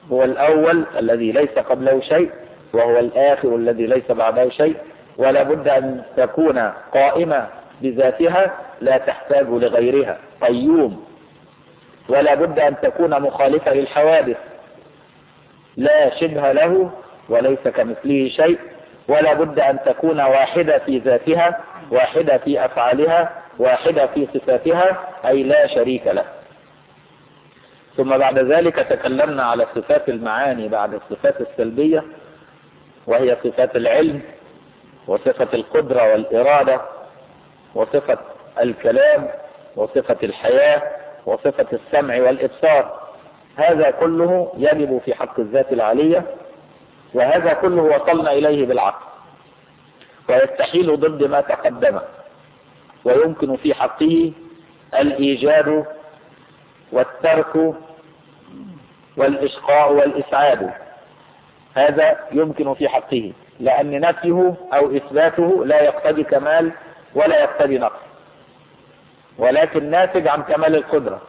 هو الأول الذي ليس قبله شيء وهو الآخر الذي ليس بعده شيء ولا بد أن تكون قائمة بذاتها لا تحتاج لغيرها قيوم ولا بد أن تكون مخالفة للحوادث لا شبه له وليس كمثله شيء ولا بد أن تكون واحدة في ذاتها واحدة في أفعالها واحدة في صفاتها أي لا شريك له ثم بعد ذلك تكلمنا على صفات المعاني بعد الصفات السلبية وهي صفات العلم وصفة القدرة والإرادة وصفة الكلام وصفة الحياة وصفة السمع والإبصار هذا كله يجب في حق الذات العالية وهذا كله وصلنا إليه بالعقل ويستحيل ضد ما تقدم ويمكن في حقه الإيجاد والترك والإشقاء والإسعاد هذا يمكن في حقه لأن نفيه أو إثباته لا يقتضي كمال ولا يقتضي نقص ولكن ناتج عن كمال القدرة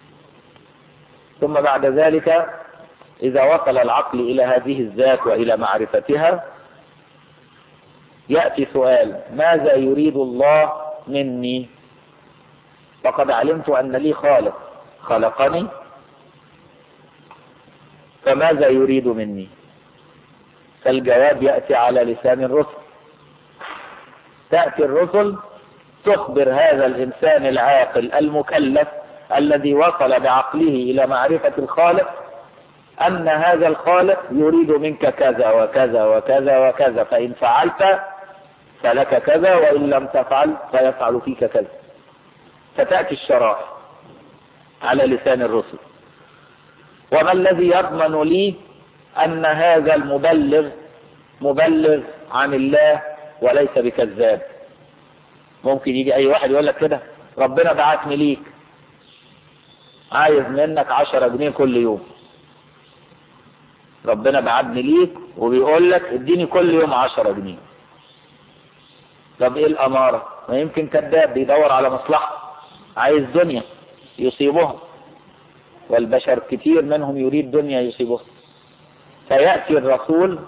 ثم بعد ذلك إذا وصل العقل إلى هذه الذات وإلى معرفتها يأتي سؤال ماذا يريد الله مني فقد علمت أن لي خالق خلقني فماذا يريد مني فالجواب يأتي على لسان الرسل تأتي الرسل تخبر هذا الإنسان العاقل المكلف الذي وصل بعقله إلى معرفة الخالق أن هذا الخالق يريد منك كذا وكذا وكذا وكذا فإن فعلت فلك كذا وإن لم تفعل فيفعل فيك كذا فتأتي الشرائع على لسان الرسل وما الذي يضمن لي أن هذا المبلغ مبلغ عن الله وليس بكذاب ممكن يجي أي واحد يقول لك كده ربنا بعتني ليك عايز منك عشرة جنيه كل يوم ربنا بعتني ليك وبيقول لك اديني كل يوم عشرة جنيه طب ايه الامارة ما يمكن كذاب بيدور على مصلحة عايز دنيا يصيبها والبشر كتير منهم يريد دنيا يصيبها فيأتي الرسول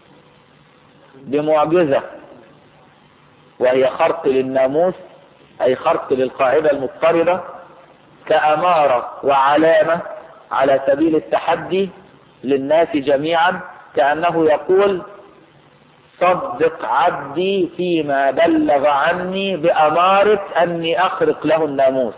بمعجزة وهي خرق للناموس أي خرق للقاعدة المضطردة كأمارة وعلامة على سبيل التحدي للناس جميعا كأنه يقول صدق عبدي فيما بلغ عني بأمارة أني أخرق له الناموس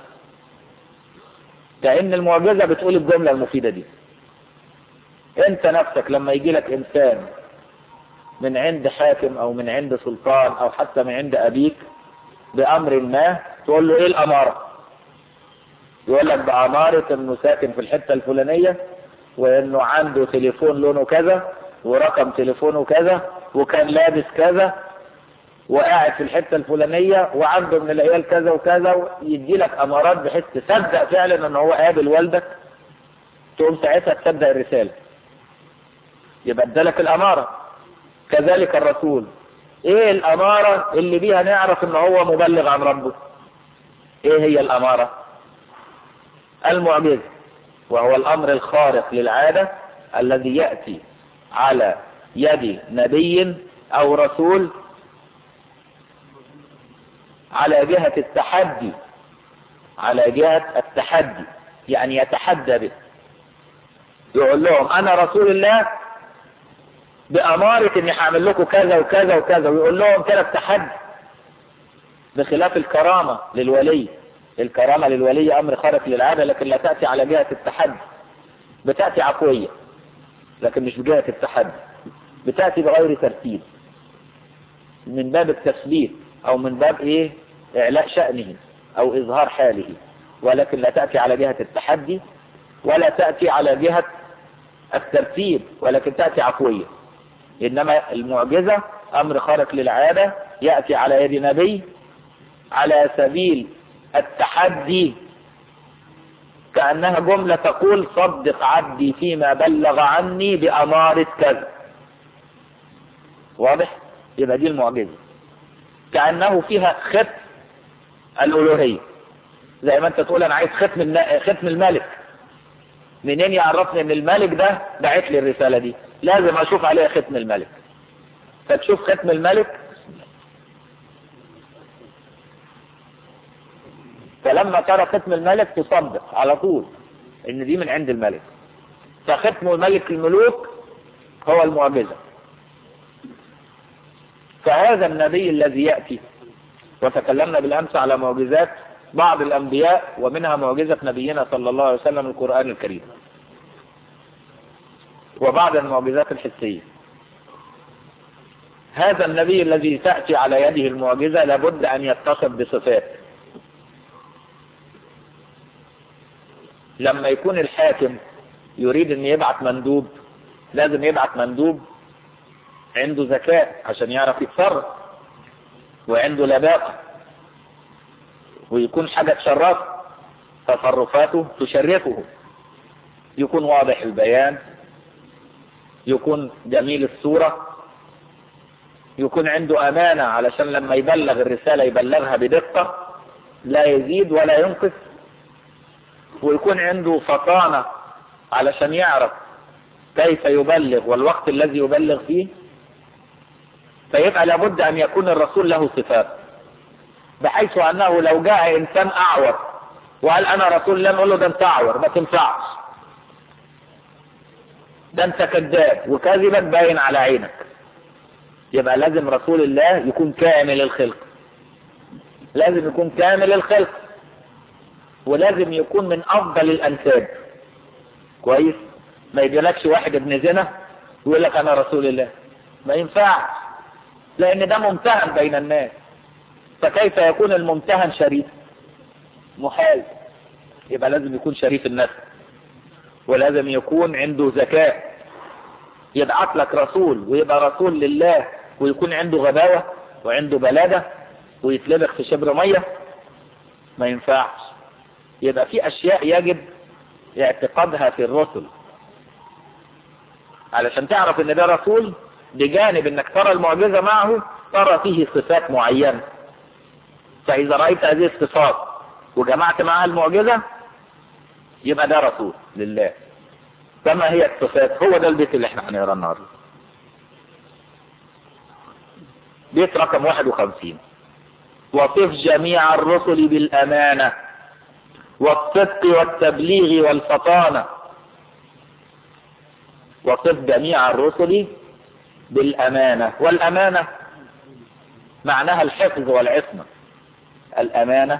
كأن المعجزة بتقول الجملة المفيدة دي انت نفسك لما يجي لك انسان من عند حاكم او من عند سلطان او حتى من عند ابيك بامر ما تقول له ايه الامارة يقول لك بامارة انه ساكن في الحتة الفلانية وانه عنده تليفون لونه كذا ورقم تليفونه كذا وكان لابس كذا وقاعد في الحتة الفلانية وعنده من العيال كذا وكذا يدي لك امارات بحيث تصدق فعلا ان هو قابل والدك تقوم ساعتها تصدق الرسالة يبقى ادالك الامارة كذلك الرسول ايه الامارة اللي بيها نعرف ان هو مبلغ عن ربه ايه هي الامارة المعجزة وهو الامر الخارق للعادة الذي يأتي على يد نبي او رسول على جهة التحدي على جهة التحدي يعني يتحدى به يقول لهم انا رسول الله بأمارة اني هعمل لكم كذا وكذا وكذا ويقول لهم كده التحدي بخلاف الكرامة للولي الكرامة للولي امر خارق للعادة لكن لا تأتي على جهة التحدي بتأتي عفوية لكن مش بجهة التحدي بتأتي بغير ترتيب من باب التثبيت او من باب ايه اعلاء شأنه او اظهار حاله ولكن لا تأتي على جهة التحدي ولا تأتي على جهة الترتيب ولكن تأتي عفوية إنما المعجزة أمر خارق للعادة يأتي على يد نبي على سبيل التحدي كأنها جملة تقول صدق عبدي فيما بلغ عني بأمارة كذا واضح يبقى دي المعجزة كأنه فيها ختم الألوهية زي ما انت تقول انا عايز ختم ختم الملك منين يعرفني ان الملك ده بعت لي الرسالة دي لازم اشوف عليها ختم الملك فتشوف ختم الملك فلما ترى ختم الملك تصدق على طول ان دي من عند الملك فختم ملك الملوك هو المعجزة فهذا النبي الذي يأتي وتكلمنا بالأمس على معجزات بعض الأنبياء ومنها معجزة نبينا صلى الله عليه وسلم القرآن الكريم وبعض المعجزات الحسية هذا النبي الذي تأتي على يده المعجزة لابد أن يتصف بصفات لما يكون الحاكم يريد أن يبعث مندوب لازم يبعث مندوب عنده ذكاء عشان يعرف يتصرف وعنده لباقة ويكون حاجة تشرفه تصرفاته تشرفه يكون واضح البيان يكون جميل الصورة يكون عنده أمانة علشان لما يبلغ الرسالة يبلغها بدقة لا يزيد ولا ينقص ويكون عنده فطانة علشان يعرف كيف يبلغ والوقت الذي يبلغ فيه فيبقى لابد أن يكون الرسول له صفات بحيث أنه لو جاء إنسان أعور وقال أنا رسول الله نقول له ده أنت أعور ما تنفعش ده أنت كذاب وكذبك باين على عينك يبقى لازم رسول الله يكون كامل الخلق لازم يكون كامل الخلق ولازم يكون من أفضل الأنساب كويس ما يجيلكش واحد ابن زنا ويقول لك أنا رسول الله ما ينفعش لأن ده ممتهن بين الناس فكيف يكون الممتهن شريف محال يبقى لازم يكون شريف النفس ولازم يكون عنده ذكاء يبعث لك رسول ويبقى رسول لله ويكون عنده غباوة وعنده بلادة ويتلبخ في شبر مية ما ينفعش يبقى في أشياء يجب اعتقادها في الرسل علشان تعرف ان ده رسول بجانب انك ترى المعجزة معه ترى فيه صفات معينة فاذا رأيت هذه الصفات وجمعت معها المعجزة يبقى ده رسول لله فما هي الصفات هو ده البيت اللي احنا هنقرا النهارده بيت رقم 51 وصف جميع الرسل بالأمانة والصدق والتبليغ والفطانة وصف جميع الرسل بالأمانة والأمانة معناها الحفظ والعصمة الأمانة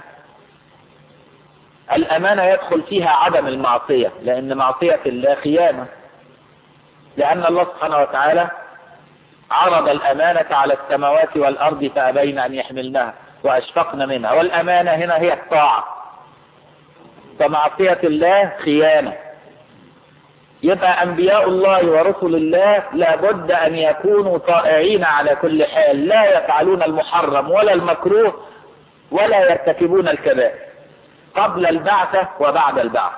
الأمانة يدخل فيها عدم المعصية لأن معصية الله خيانة لأن الله سبحانه وتعالى عرض الأمانة على السماوات والأرض فأبين أن يحملنها وأشفقن منها والأمانة هنا هي الطاعة فمعصية الله خيانة يبقى أنبياء الله ورسل الله لابد أن يكونوا طائعين على كل حال لا يفعلون المحرم ولا المكروه ولا يرتكبون الكبائر قبل البعثة وبعد البعث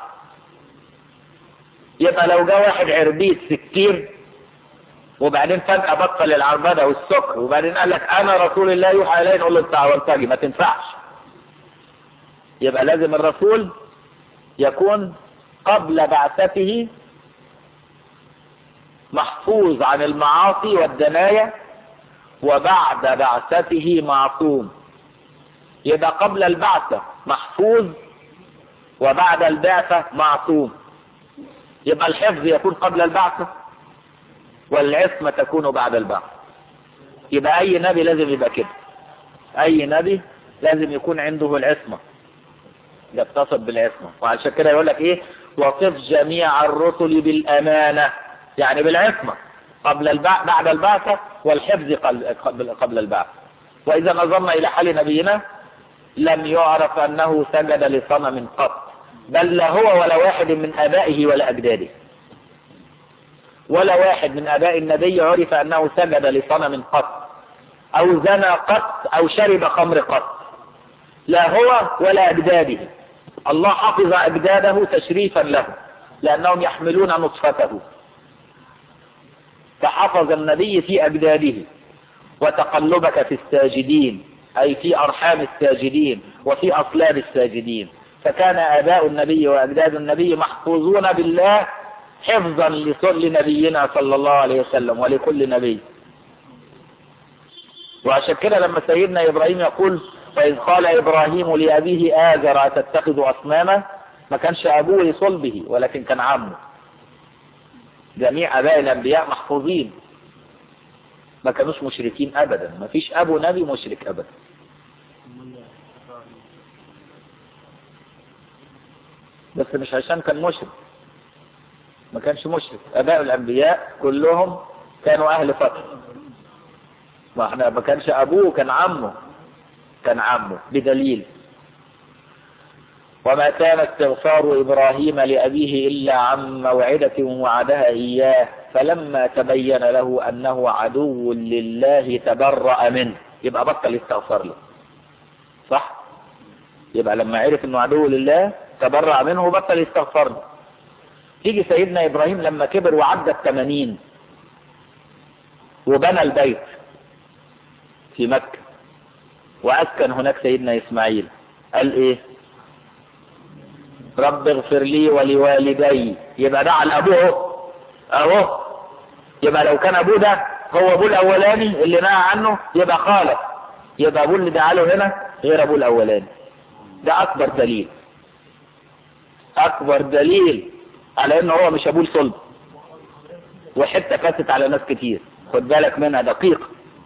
يبقى لو جاء واحد عربيت سكير وبعدين فجأة بطل العربدة والسكر وبعدين قال لك أنا رسول الله يوحى إليه نقول له بتاع والتاجي ما تنفعش يبقى لازم الرسول يكون قبل بعثته محفوظ عن المعاصي والدنايا وبعد بعثته معصوم يبقى قبل البعثة محفوظ وبعد البعثة معصوم يبقى الحفظ يكون قبل البعثة والعصمة تكون بعد البعث يبقى أي نبي لازم يبقى كده أي نبي لازم يكون عنده العصمة يتصف بالعصمة وعشان كده يقول لك إيه وصف جميع الرسل بالأمانة يعني بالعصمة قبل البعث بعد البعثة والحفظ قبل قبل البعث وإذا نظرنا إلى حال نبينا لم يعرف أنه سجد لصنم قط بل لا هو ولا واحد من آبائه ولا أجداده ولا واحد من آباء النبي عرف أنه سجد لصنم قط أو زنى قط أو شرب خمر قط لا هو ولا أجداده الله حفظ أجداده تشريفا له لأنهم يحملون نطفته فحفظ النبي في أجداده وتقلبك في الساجدين أي في أرحام الساجدين وفي أصلاب الساجدين فكان آباء النبي وأجداد النبي محفوظون بالله حفظا لنبينا صلى الله عليه وسلم ولكل نبي وعشان كده لما سيدنا إبراهيم يقول فإذ قال إبراهيم لأبيه آذر أتتخذ أصناما ما كانش أبوه صلبه ولكن كان عمه جميع أباء الأنبياء محفوظين ما كانوش مشركين أبدا ما فيش أبو نبي مشرك أبدا بس مش عشان كان مشرك ما كانش مشرك أباء الأنبياء كلهم كانوا أهل فتح ما احنا ما كانش أبوه كان عمه كان عمه بدليل وما كان استغفار إبراهيم لأبيه إلا عن موعدة وعدها إياه فلما تبين له أنه عدو لله تبرأ منه يبقى بطل يستغفر له صح يبقى لما عرف أنه عدو لله تبرأ منه وبطل يستغفر له يجي سيدنا إبراهيم لما كبر وعدى الثمانين وبنى البيت في مكة وأسكن هناك سيدنا إسماعيل قال إيه رب اغفر لي ولوالدي يبقى ده على أبوه أهو يبقى لو كان أبوه ده هو أبوه الأولاني اللي نهى عنه يبقى خالف يبقى أبوه اللي دعاله هنا غير أبوه الأولاني ده أكبر دليل أكبر دليل على إنه هو مش أبوه الصلب وحتة فاتت على ناس كتير خد بالك منها دقيقة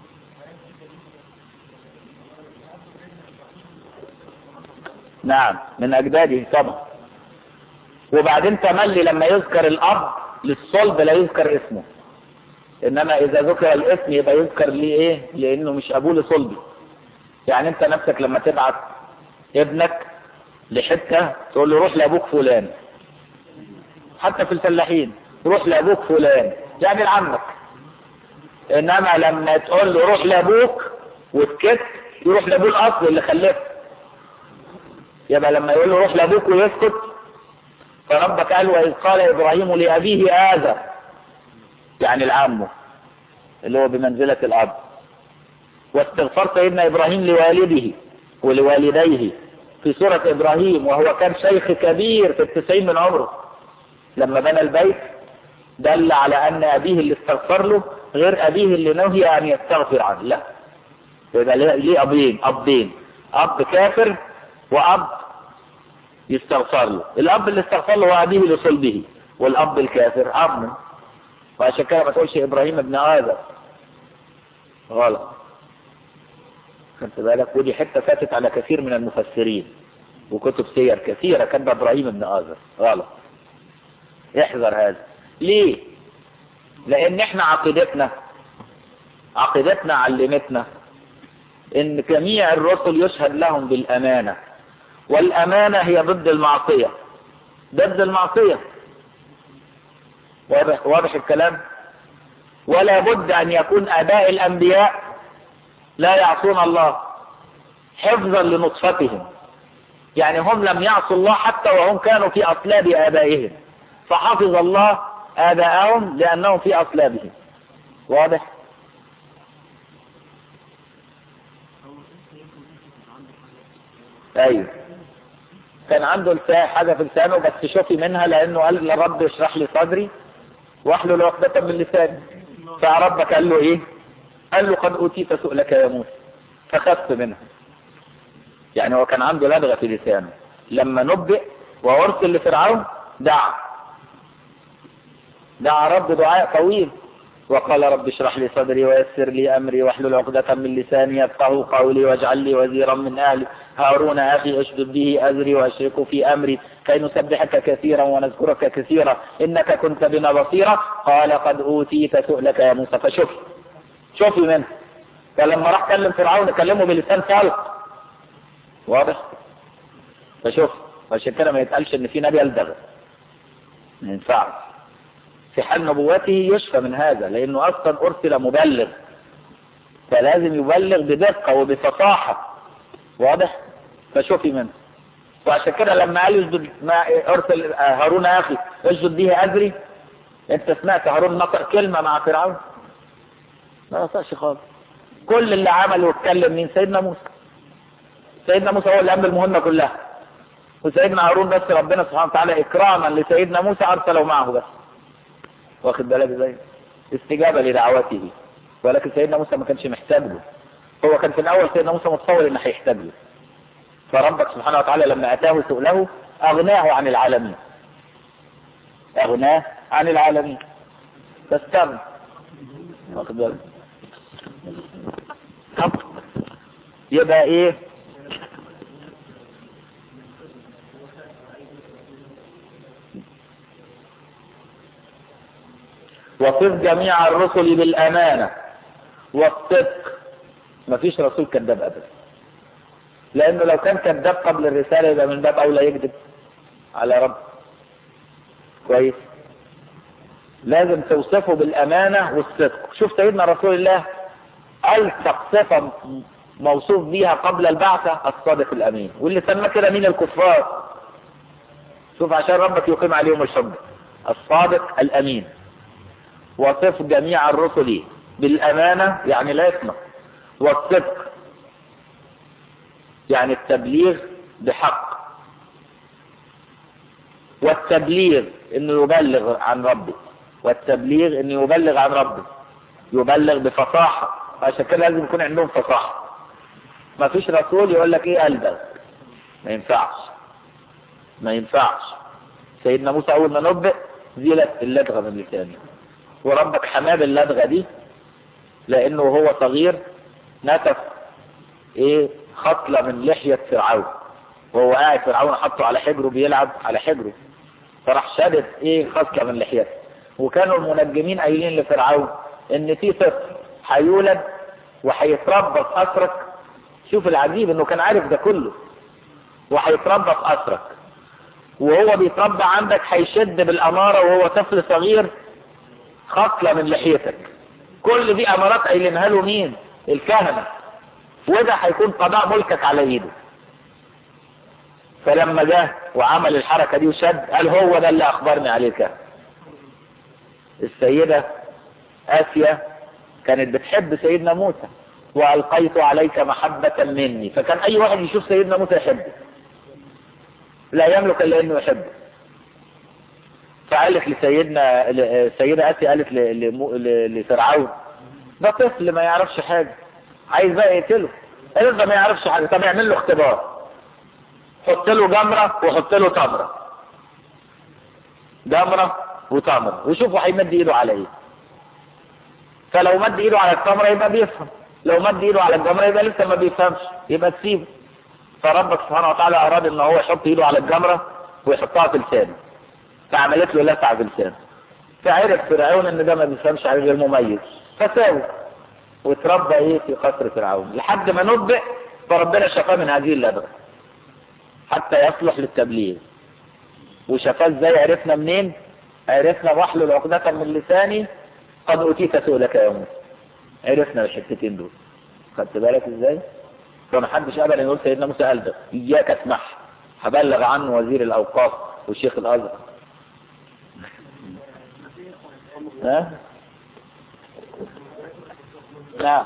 نعم من أجداده طبعا وبعدين تملي لما يذكر الأب للصلب لا يذكر اسمه إنما إذا ذكر الاسم يبقى يذكر ليه إيه لأنه مش أبوه لصلبي يعني أنت نفسك لما تبعت ابنك لحتة تقول له روح لأبوك فلان حتى في الفلاحين روح لأبوك فلان يعني لعمك إنما لما تقول له روح لأبوك وسكت يروح لأبوه الأصل اللي خلفه يبقى لما يقول له روح لأبوك ويسكت فربك قال وإذ قال إبراهيم لأبيه آذر يعني العم اللي هو بمنزلة الأب واستغفر سيدنا إبراهيم لوالده ولوالديه في سورة إبراهيم وهو كان شيخ كبير في التسعين من عمره لما بنى البيت دل على أن أبيه اللي استغفر له غير أبيه اللي نهي أن يستغفر عنه لا يبقى ليه أبين أبين أب كافر وأب يستغفر له الأب اللي استغفر له هو أبيه لصلبه والأب الكافر عمه وعشان كده ما تقولش إبراهيم ابن آذر غلط خدت بالك ودي حتة فاتت على كثير من المفسرين وكتب سير كثيرة كان إبراهيم ابن آذر غلط احذر هذا ليه لأن احنا عقيدتنا عقيدتنا علمتنا ان جميع الرسل يشهد لهم بالأمانة والأمانة هي ضد المعصية ضد المعصية واضح, واضح الكلام ولا بد أن يكون أباء الأنبياء لا يعصون الله حفظا لنطفتهم يعني هم لم يعصوا الله حتى وهم كانوا في أصلاب آبائهم فحفظ الله آباءهم لأنهم في أصلابهم واضح أيوه كان عنده حاجة في لسانه بس شفي منها لأنه قال لرب اشرح لي صدري واحلل عقدة من لساني فربك قال له ايه قال له قد أوتيت سؤلك يا موسى فخفت منها يعني هو كان عنده لدغة في لسانه لما نبئ وأرسل لفرعون دعا دعا رب دعاء طويل وقال رب اشرح لي صدري ويسر لي أمري واحلل عقدة من لساني يفقه قولي واجعل لي وزيرا من أهلي هارون أخي اشدد به أزري وأشركه في أمري كي نسبحك كثيرا ونذكرك كثيرا إنك كنت بنا بصيرا قال قد أوتيت سؤلك يا موسى فشوف شوفي منه فلما راح كلم فرعون كلمه بلسان فالق واضح فشوف عشان كده ما يتقالش ان في نبي يلدغ ما ينفعش في حال نبوته يشفى من هذا لانه اصلا ارسل مبلغ فلازم يبلغ بدقة وبفصاحة واضح فشوفي منه وعشان كده لما قال يسجد ما ارسل هارون اخي اسجد به اجري انت سمعت هارون نطق كلمة مع فرعون ما نطقش خالص كل اللي عمله واتكلم مين سيدنا موسى سيدنا موسى هو اللي قام بالمهمة كلها وسيدنا هارون بس ربنا سبحانه وتعالى اكراما لسيدنا موسى ارسله معه بس واخد بالك ازاي استجابه لدعوته ولكن سيدنا موسى ما كانش محتاج له هو كان في الاول سيدنا موسى متصور انه هيحتاج له فربك سبحانه وتعالى لما اتاه سؤله اغناه عن العالمين اغناه عن العالمين فاستغنى واخد بالك طب يبقى ايه وصف جميع الرسل بالأمانة والصدق مفيش رسول كذاب أبدا لأنه لو كان كذاب قبل الرسالة يبقى من باب أولى يكذب على رب كويس لازم توصفه بالأمانة والصدق شوف سيدنا رسول الله ألصق صفة موصوف بيها قبل البعثة الصادق الأمين واللي سماه كده مين الكفار شوف عشان ربك يقيم عليهم الحجة الصادق الأمين وصف جميع الرسل بالأمانة يعني لا يسمع والصدق يعني التبليغ بحق والتبليغ انه يبلغ عن ربه والتبليغ انه يبلغ عن ربه يبلغ بفصاحة عشان كده لازم يكون عندهم فصاحة ما فيش رسول يقول لك ايه ألبغ ما ينفعش ما ينفعش سيدنا موسى اول ما نبئ زيلت اللدغة من لسانه وربك حماه باللدغة دي لانه هو صغير نتف ايه خطلة من لحية فرعون وهو قاعد فرعون حطه على حجره بيلعب على حجره فراح شدد ايه خصلة من لحيته وكانوا المنجمين قايلين لفرعون ان في طفل هيولد وهيتربى في قصرك شوف العجيب انه كان عارف ده كله وهيتربى في قصرك وهو بيتربى عندك هيشد بالاماره وهو طفل صغير خصله من لحيتك كل دي امارات قايلينها له مين الكهنه وده هيكون قضاء ملكك على ايده فلما جه وعمل الحركه دي وشد قال هو ده اللي اخبرني عليه الكهنه السيده اسيا كانت بتحب سيدنا موسى والقيت عليك محبه مني فكان اي واحد يشوف سيدنا موسى يحبه لا يملك الا انه يحبه فقالت لسيدنا السيدة آسيا قالت لفرعون ده طفل ما يعرفش حاجة عايز بقى يقتله قالت ده ما يعرفش حاجة طب اعمل له اختبار حط له جمرة وحط له تمرة جمرة وتمرة وشوفوا هيمد ايده على ايه فلو مد ايده على التمرة يبقى بيفهم لو مد ايده على الجمرة يبقى لسه ما بيفهمش يبقى تسيبه فربك سبحانه وتعالى اراد ان هو يحط ايده على الجمرة ويحطها في لسانه فعملت له لسعة في لسانه فعرف فرعون ان ده ما بيفهمش عليه غير مميز فساوي واتربى ايه في قصر فرعون لحد ما نبئ فربنا شفاه من هذه اللدغه حتى يصلح للتبليغ وشفاه ازاي عرفنا منين عرفنا واحلل عقدة من لساني قد اوتيت سؤلك يا موسى عرفنا الحتتين دول خدت بالك ازاي فما حدش ابدا يقول سيدنا موسى قال ده اياك اسمح هبلغ عنه وزير الاوقاف وشيخ الازهر ها نعم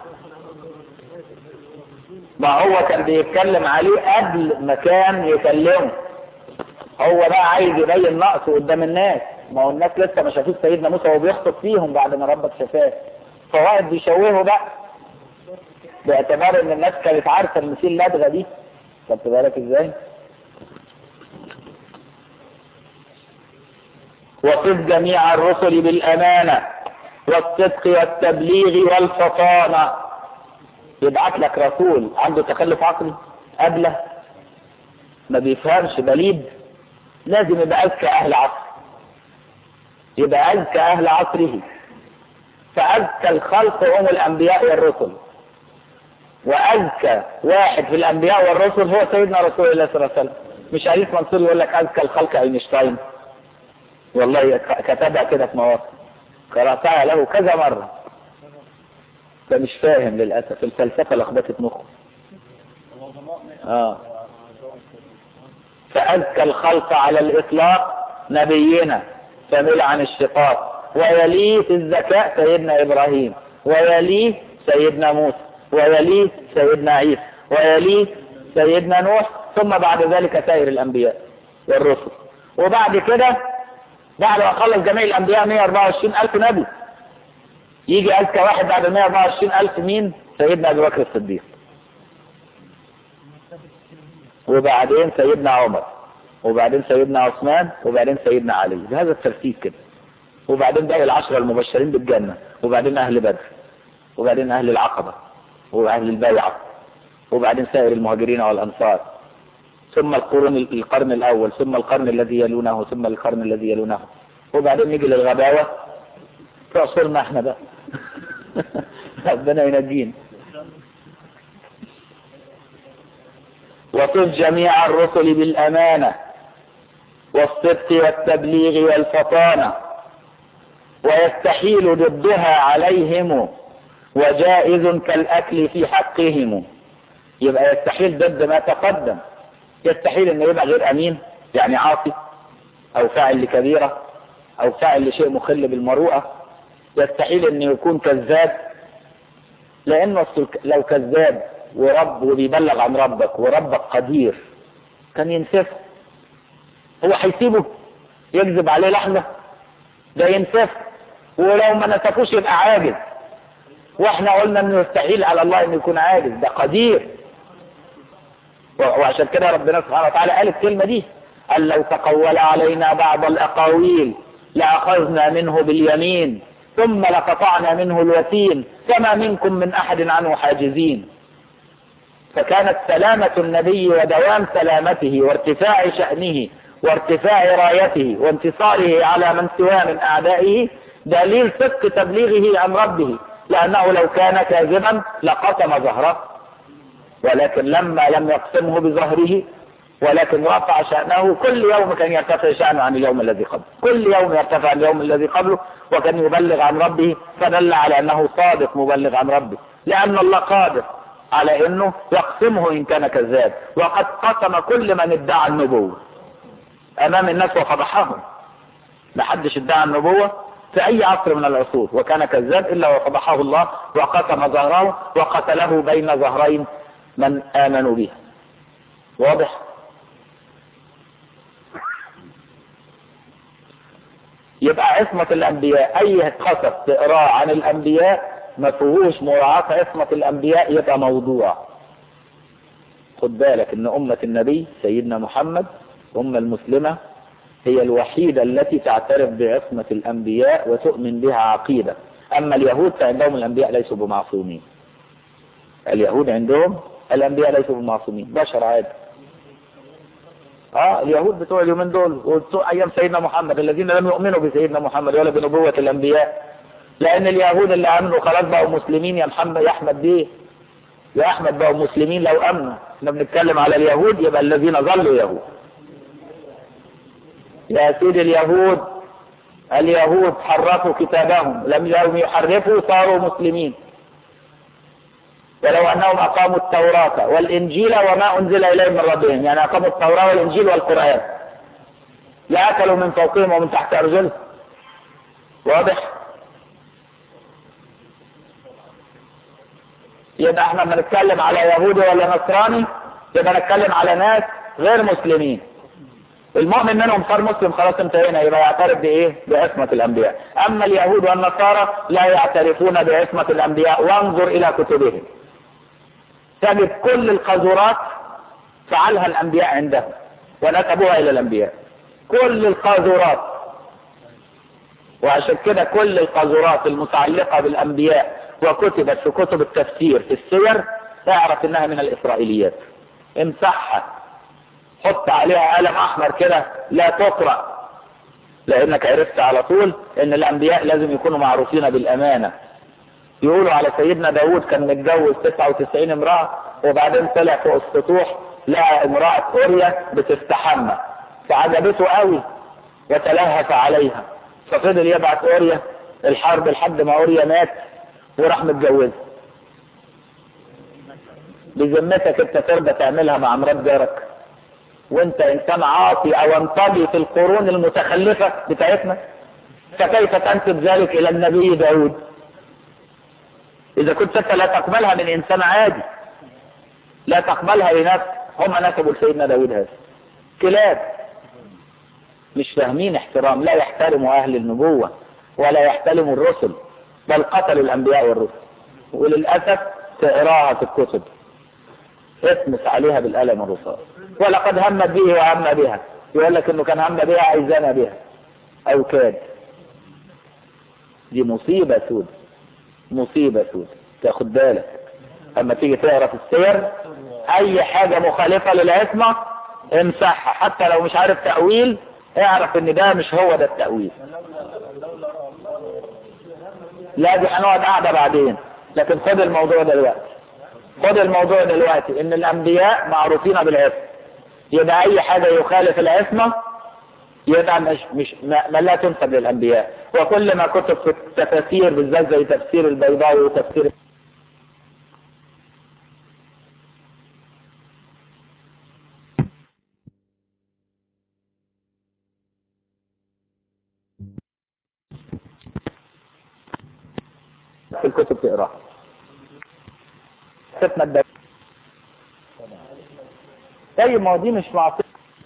ما هو كان بيتكلم عليه قبل ما كان يكلمه هو بقى عايز يبين نقصه قدام الناس ما هو الناس لسه ما شافوش سيدنا موسى وهو بيخطب فيهم بعد ما ربك شفاه فواحد بيشوهه بقى باعتبار ان الناس كانت عارفه ان في اللدغه دي خدت بالك ازاي؟ وصف جميع الرسل بالأمانة والصدق والتبليغ والفطانة يبعت لك رسول عنده تخلف عقلي قبله ما بيفهمش بليد لازم يبقى أذكى أهل عصر يبقى أذكى أهل عصره فأذكى الخلق هم الأنبياء والرسل وأذكى واحد في الأنبياء والرسل هو سيدنا رسول الله صلى الله عليه وسلم مش عريف منصور يقول لك أذكى الخلق أينشتاين والله كتبها كده في مواقع قرأتها له كذا مرة فمش فاهم للأسف الفلسفة لخبطت مخه آه. فأذكى الخلق على الإطلاق نبينا فمل عن الشقاق ويليه في الذكاء سيدنا إبراهيم ويليه سيدنا موسى ويليه سيدنا عيسى ويليه سيدنا نوح ثم بعد ذلك سائر الأنبياء والرسل وبعد كده بعد ما خلص جميع الأنبياء 124 ألف نبي يجي أذكى واحد بعد 124 ألف مين سيدنا أبي بكر الصديق وبعدين سيدنا عمر وبعدين سيدنا عثمان وبعدين سيدنا علي بهذا الترتيب كده وبعدين باقي العشرة المبشرين بالجنة وبعدين أهل بدر وبعدين أهل العقبة وأهل البيعة وبعدين سائر المهاجرين والأنصار ثم القرن القرن الأول ثم القرن الذي يلونه ثم القرن الذي يلونه وبعدين نيجي للغباوة في عصورنا احنا بقى ربنا ينجينا وصف جميع الرسل بالأمانة والصدق والتبليغ والفطانة ويستحيل ضدها عليهم وجائز كالأكل في حقهم يبقى يستحيل ضد ما تقدم يستحيل انه يبقى غير امين يعني عاصي او فاعل لكبيرة او فاعل لشيء مخل بالمروءة يستحيل انه يكون كذاب لانه لو كذاب ورب وبيبلغ عن ربك وربك قدير كان ينسفه هو هيسيبه يكذب عليه لحظة ده ينسفه ولو ما نسفوش يبقى عاجز واحنا قلنا انه يستحيل على الله انه يكون عاجز ده قدير وعشان كده ربنا سبحانه وتعالى قال الكلمة دي قال لو تقول علينا بعض الأقاويل لأخذنا منه باليمين ثم لقطعنا منه الوتين كما منكم من أحد عنه حاجزين فكانت سلامة النبي ودوام سلامته وارتفاع شأنه وارتفاع رايته وانتصاره على من سواه من أعدائه دليل صدق تبليغه عن ربه لأنه لو كان كاذبا لقسم ظهره ولكن لما لم يقسمه بظهره ولكن رفع شأنه كل يوم كان يرتفع شأنه عن اليوم الذي قبله كل يوم يرتفع عن اليوم الذي قبله وكان يبلغ عن ربه فدل على أنه صادق مبلغ عن ربه لأن الله قادر على أنه يقسمه إن كان كذاب وقد قسم كل من ادعى النبوة أمام الناس وفضحهم محدش ادعى النبوة في أي عصر من العصور وكان كذاب إلا وفضحه الله وقسم ظهره وقتله بين ظهرين من آمنوا بها واضح يبقى عصمة الأنبياء أي قصص تقراه عن الأنبياء ما فيهوش مراعاة عصمة الأنبياء يبقى موضوع خد بالك إن أمة النبي سيدنا محمد أمة المسلمة هي الوحيدة التي تعترف بعصمة الأنبياء وتؤمن بها عقيدة أما اليهود فعندهم الأنبياء ليسوا بمعصومين اليهود عندهم الأنبياء ليسوا بمعصومين بشر عادي اه اليهود بتوع اليومين دول وبتوع ايام سيدنا محمد الذين لم يؤمنوا بسيدنا محمد ولا بنبوة الانبياء لان اليهود اللي امنوا خلاص بقوا مسلمين يا محمد يا احمد بيه يا احمد بقوا مسلمين لو امنوا احنا بنتكلم على اليهود يبقى الذين ظلوا يهود يا سيدي اليهود اليهود حرفوا كتابهم لم يحرفوا صاروا مسلمين ولو أنهم أقاموا التوراة والإنجيل وما أنزل إليهم من ربهم يعني أقاموا التوراة والإنجيل والقرآن لأكلوا من فوقهم ومن تحت أرجلهم واضح يبقى احنا بنتكلم على يهودي ولا نصراني يبقى نتكلم على ناس غير مسلمين المؤمن منهم صار مسلم خلاص انتهينا يبقى يعترف بايه بعصمة الانبياء اما اليهود والنصارى لا يعترفون بعصمة الانبياء وانظر الى كتبهم تجد كل القاذورات فعلها الانبياء عندهم ونسبوها الى الانبياء كل القاذورات وعشان كده كل القاذورات المتعلقة بالانبياء وكتبت في كتب التفسير في السير اعرف انها من الاسرائيليات امسحها حط عليها قلم احمر كده لا تقرأ لانك عرفت على طول ان الانبياء لازم يكونوا معروفين بالامانة يقولوا على سيدنا داود كان متجوز 99 امرأة وبعدين طلع فوق السطوح لقى امرأة اوريا بتستحمى فعجبته قوي وتلهف عليها ففضل يبعث اوريا الحرب لحد ما اوريا مات وراح متجوزها بذمتك انت ترضى تعملها مع مرات جارك وانت انسان عاصي او انطبي في القرون المتخلفة بتاعتنا فكيف تنسب ذلك الى النبي داود اذا كنت انت لا تقبلها من انسان عادي لا تقبلها لنفس هم نسبوا لسيدنا داود هذا كلاب مش فاهمين احترام لا يحترموا أهل النبوة ولا يحترموا الرسل بل قتلوا الأنبياء والرسل وللأسف تقراها في الكتب اسمس عليها بالقلم الرصاص ولقد هم به وهم بها يقول لك انه كان هم بها اي زنى بها او كاد دي مصيبة سود مصيبة سود تاخد بالك اما تيجي تقرا في السير اي حاجة مخالفة للعصمة امسحها حتى لو مش عارف تأويل اعرف ان ده مش هو ده التأويل لا دي هنقعد قاعدة بعدين لكن خد الموضوع دلوقتي خد الموضوع دلوقتي ان الانبياء معروفين بالعصمة يبقى اي حاجة يخالف العصمة يبقى مش مش ما, ما لا تنسب للانبياء وكل ما كتب في التفاسير بالذات زي تفسير البيضاوي وتفسير في الكتب تقراها فتنا الدم طيب ما هو دي مش معصية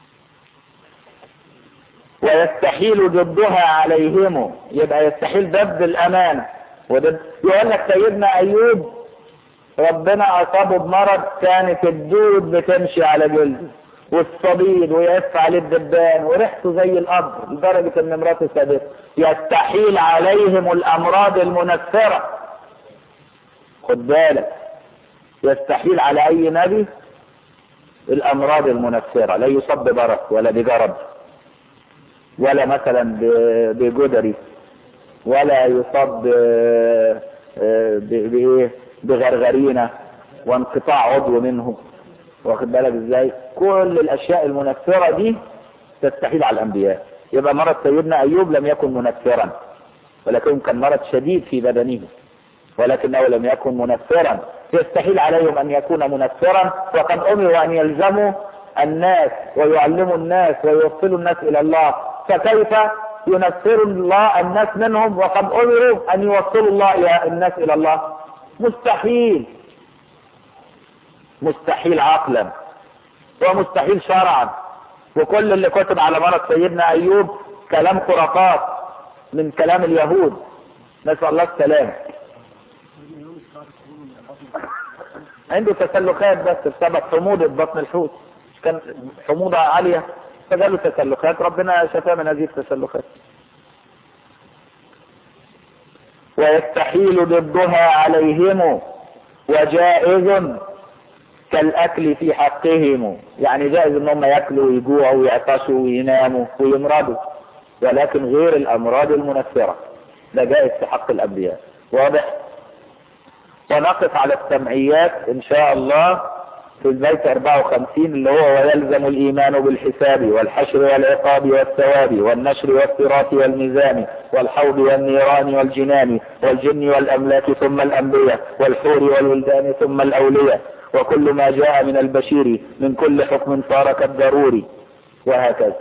ويستحيل ضدها عليهم يبقى يستحيل ضد الأمانة وضد يقول لك سيدنا أيوب ربنا أصابه بمرض كانت الدود بتمشي على جلده والصديد ويقف عليه الدبان وريحته زي القبر لدرجة ان مراته سابته يستحيل عليهم الأمراض المنفرة خد بالك يستحيل على أي نبي الأمراض المنفرة لا يصاب ببرص ولا بجرب ولا مثلا بجدري ولا يصاب بايه بغرغرينة وانقطاع عضو منه واخد بالك ازاي كل الاشياء المنفرة دي تستحيل على الانبياء يبقى مرض سيدنا ايوب لم يكن منفرا ولكن كان مرض شديد في بدنه ولكنه لم يكن منفرا يستحيل عليهم ان يكون منفرا وقد امروا ان يلزموا الناس ويعلموا الناس ويوصلوا الناس الى الله فكيف ينفر الله الناس منهم وقد امروا ان يوصلوا الله الى الناس الى الله مستحيل مستحيل عقلا ومستحيل شرعا وكل اللي كتب على مرض سيدنا ايوب كلام خرافات من كلام اليهود نسال الله السلامه عنده تسلخات بس بسبب حموضة بطن الحوت كان حموضة عالية فجاله تسلخات ربنا شفاه من هذه التسلخات ويستحيل ضدها عليهم وجائز كالأكل في حقهم يعني جائز ان هم ياكلوا ويجوعوا ويعطشوا ويناموا ويمرضوا ولكن غير الأمراض المنفرة ده جائز في حق الأنبياء واضح ونقف على السمعيات ان شاء الله في البيت 54 اللي هو ويلزم الايمان بالحساب والحشر والعقاب والثواب والنشر والصراط والميزان والحوض والنيران والجنان والجن والاملاك ثم الانبياء والحور والولدان ثم الاولياء وكل ما جاء من البشير من كل حكم صار كالضروري وهكذا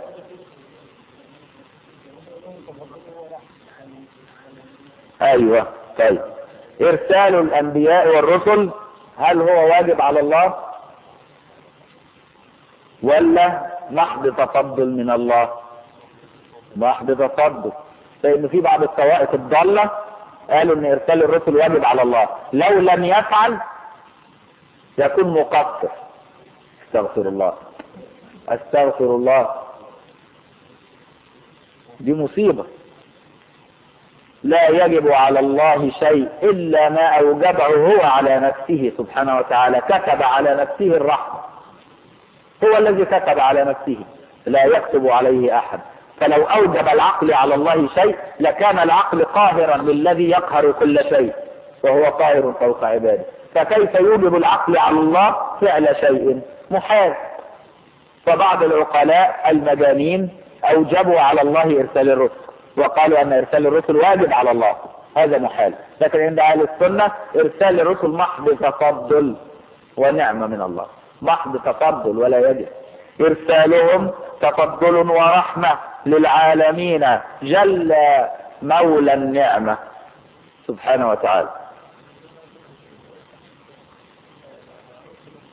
ايوه طيب ارسال الانبياء والرسل هل هو واجب على الله ولا محض تفضل من الله محض تفضل لان في بعض الطوائف الضالة قالوا ان ارسال الرسل واجب على الله لو لم يفعل يكون مقصر استغفر الله استغفر الله دي مصيبه لا يجب على الله شيء إلا ما أوجبه هو على نفسه سبحانه وتعالى كتب على نفسه الرحمة هو الذي كتب على نفسه لا يكتب عليه أحد فلو أوجب العقل على الله شيء لكان العقل قاهرا للذي يقهر كل شيء وهو قاهر فوق عباده فكيف يوجب العقل على الله فعل شيء محال فبعض العقلاء المجانين أوجبوا على الله إرسال الرسل وقالوا ان ارسال الرسل واجب على الله هذا محال لكن عند اهل السنة ارسال الرسل محض تفضل ونعمة من الله محض تفضل ولا يجب ارسالهم تفضل ورحمة للعالمين جل مولى النعمة سبحانه وتعالى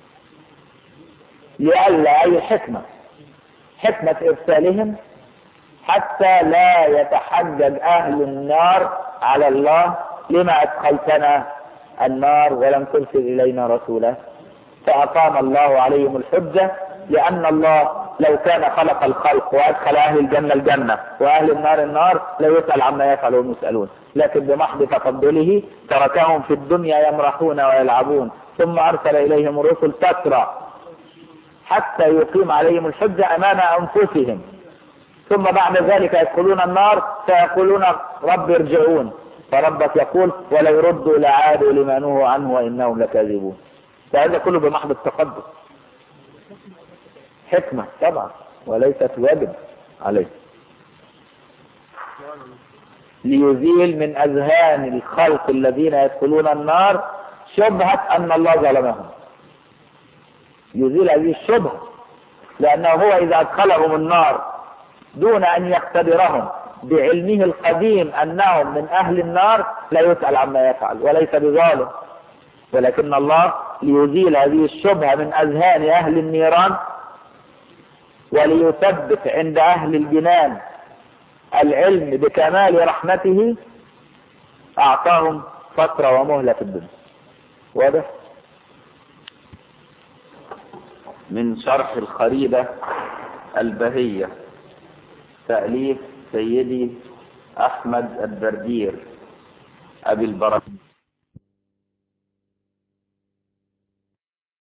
لئلا اي حكمة حكمة ارسالهم حتى لا يتحجج أهل النار على الله لما أدخلتنا النار ولم ترسل إلينا رسولا فأقام الله عليهم الحجة لأن الله لو كان خلق الخلق وأدخل أهل الجنة الجنة وأهل النار النار لا يسأل عما يفعل وهم يسألون لكن بمحض تفضله تركهم في الدنيا يمرحون ويلعبون ثم أرسل إليهم الرسل تترى حتى يقيم عليهم الحجة أمام أنفسهم ثم بعد ذلك يدخلون النار فيقولون رب ارجعون فربك يقول ولا يردوا لعادوا لما نهوا عنه وإنهم لكاذبون فهذا كله بمحض التقدم حكمة طبعا وليست واجب عليه ليزيل من أذهان الخلق الذين يدخلون النار شبهة أن الله ظلمهم يزيل هذه الشبهة لأنه هو إذا أدخلهم النار دون أن يختبرهم بعلمه القديم أنهم من أهل النار لا يسأل عما يفعل وليس بظالم ولكن الله ليزيل هذه الشبهة من أذهان أهل النيران وليثبت عند أهل الجنان العلم بكمال رحمته أعطاهم فترة ومهلة في الدنيا واضح من شرح الخريدة البهية تأليف سيدي أحمد الدردير أبي البركة